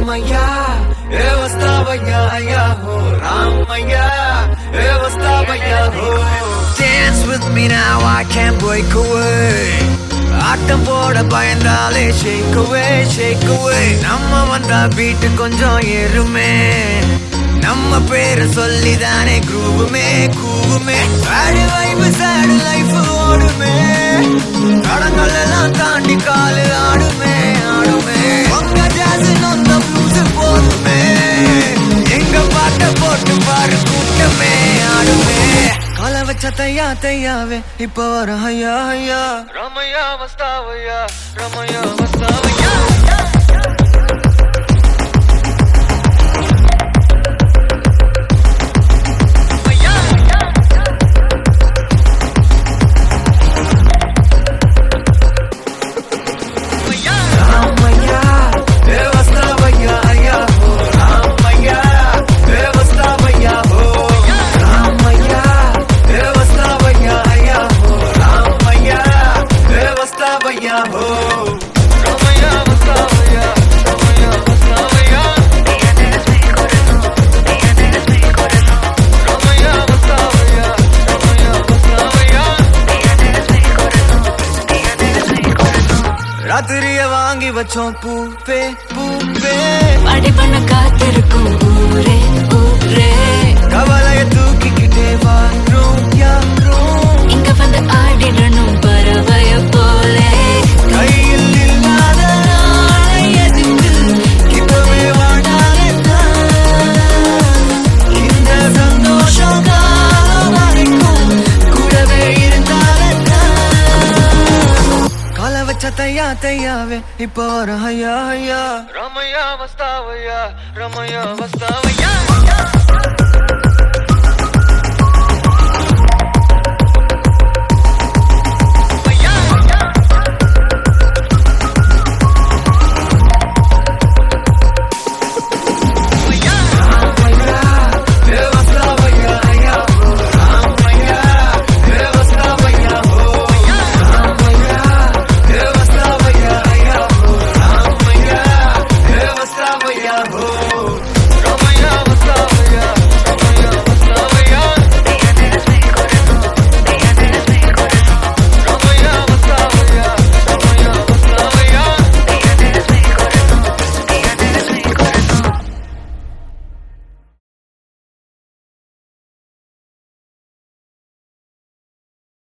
రామయ్య ఏ వస్తావయ్యా అయ్యా హో రామయ్య ఏ వస్తావయ్యా హో Dance with me now I can't break away ஆட்டம் போட பயந்தாலே shake away shake away நம்ம வந்தா பீட்டு கொஞ்சம் ஏறுமே நம்ம பேரை சொல்லிதானே குரூவுமே கூவுமே ஆடு வைப்பு சாடு லைஃப் ஓடுமே தடங்கள் எல்லாம் தாண்டி காலு ஆடுமே ஆடுமே உங்க ஜாஸ் நொந்த ப்ளூஸ் போதுமே எங்க பாட்ட போட்டு பாரு கூட்டமே ஆடுமே கால வச்ச தையா தையாவே இப்ப வர ஐயா ஐயா ரமையா வஸ்தாவையா ரமையா வஸ்தாவையா రామయ్య ఏ వస్తావయ్యా అయ్యా హో రామయ్య ఏ వస్తావయ్యా హో రామయ్య ఏ వస్తావయ్యా అయ్యా హో రామయ్య ఏ వస్తావయ్యా హో రామయ్య వస్తావయ్యా రామయ్య వస్తావయ్యా రామయ్య వస్తావయ్యా రామయ్య వస్తావయ్యా ராத்திரிய வாங்கி வச்சோம் பூப்பே பூப்பே படை பண்ண காத்திருக்கும் ஊரே ஊரே கவலைய தூக்கிக்கிட்டே வாரோம் யாரோம் இங்க வந்து ஆடிடணும் பறவைய போலே கையில் இல்லாத நாளை எதுக்கு இப்பவே வாடாதே இந்த சந்தோஷம் காலம் வரைக்கும் கூடவே இருந்தாலே கால வச்ச தையா தையாவே இப்ப வர ஐயா ஐயா ரமையா வஸ்தாவையா ரமையா வஸ்தாவையா